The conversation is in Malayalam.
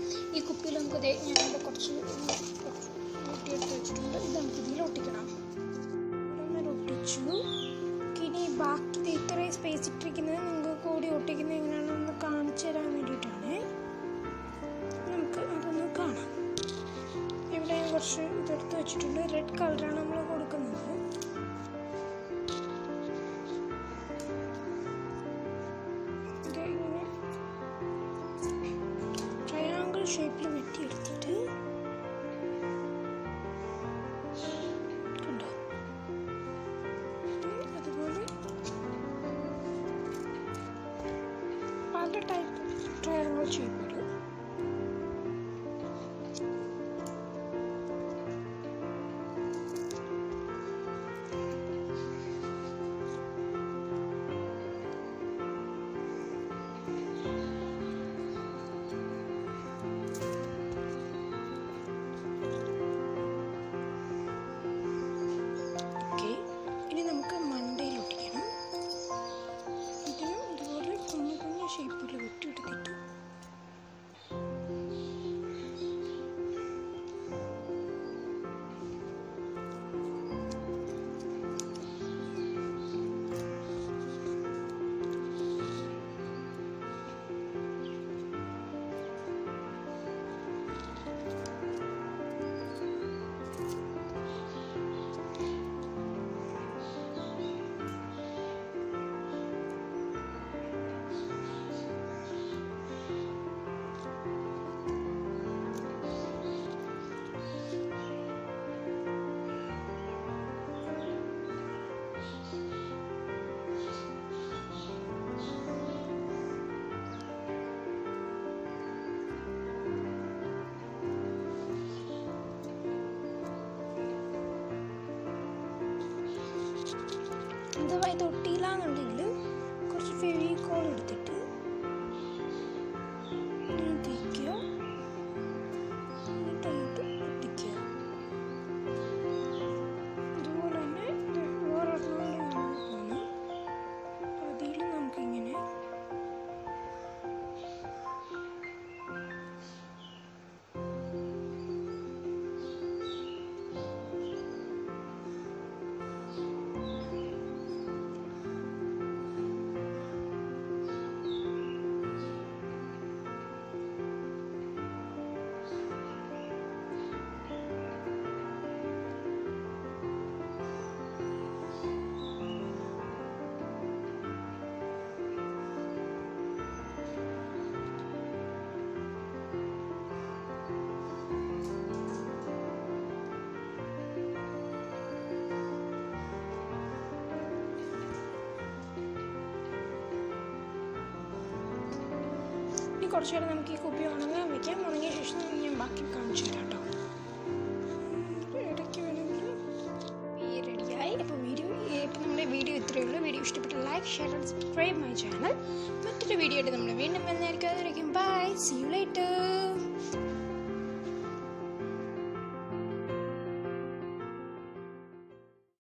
ഈ കുപ്പിയിൽ നമുക്ക് ദേ ഞാനിവിടെ കുറച്ച് ഒട്ടിയെടുത്ത് വെച്ചിട്ടുണ്ട് ഇത് നമുക്ക് ഇതിൽ ഒട്ടിക്കണം ഇവിടെ ഒട്ടിച്ചു ഇനി ബാക്കി ഇത് ഇത്രയും സ്പേസ് ഇട്ടിരിക്കുന്നത് നിങ്ങൾക്ക് കൂടി ഒട്ടിക്കുന്നത് എങ്ങനെയാണെന്ന് കാണിച്ചു തരാൻ വേണ്ടിയിട്ടാണ് നമുക്ക് അതൊന്ന് കാണാം ഇവിടെ ഞാൻ കുറച്ച് ഇതെടുത്ത് വെച്ചിട്ടുണ്ട് റെഡ് കളറാണ് നമ്മൾ കൊടുക്കുന്നത് ഇത് ഇങ്ങനെ ട്രയാങ്കിൾ ഷേപ്പിൽ വെട്ടിയെടുത്തിട്ട് കണ്ടോ ഉം, അതുപോലെ പല ടൈപ്പ് ട്രയാങ്കിൾ ഷേപ്പിൽ ഓക്കെ ഇനി നമുക്ക് മണ്ടയിൽ ഒട്ടിക്കണം ഇതിനും ഇതുപോലെ കുഞ്ഞു കുഞ്ഞു ഷേപ്പിൽ വെട്ടിയെടുത്തിട്ട് അഥവാ ഇത് ഒട്ടിയില്ലാന്നുണ്ടെങ്കിൽ കുറച്ച് ഫെവിക്കോൾ എടുത്തിട്ട് ഇങ്ങനെ തേക്കുക എന്നിട്ട് അങ്ങോട്ട് ഒട്ടിക്കുക ഇതുപോലെ തന്നെ ഇത് വേറൊരെണ്ണം കൂടി പോകണം അതിൽ നമുക്കിങ്ങനെ ഇനി കുറച്ച് നേരം നമുക്ക് ഈ കുപ്പി ഉണങ്ങാൻ വെക്കാം ഉണങ്ങിയ ശേഷം ഞാൻ ബാക്കി കാണിച്ചു തരാം കേട്ടോ ഇടയ്ക്ക് വേണമെങ്കിൽ ഈ റെഡിയായി അപ്പോൾ വീഡിയോ ഇപ്പോൾ നമ്മുടെ വീഡിയോ ഇത്രയേ ഉള്ളൂ വീഡിയോ ഇഷ്ടപ്പെട്ട like share and subscribe my channel മറ്റൊരു വീഡിയോ ആയിട്ട് നമ്മൾ വീണ്ടും വന്നായിരിക്കും അതിലേക്കും ബൈ സി യു ലൈറ്റർ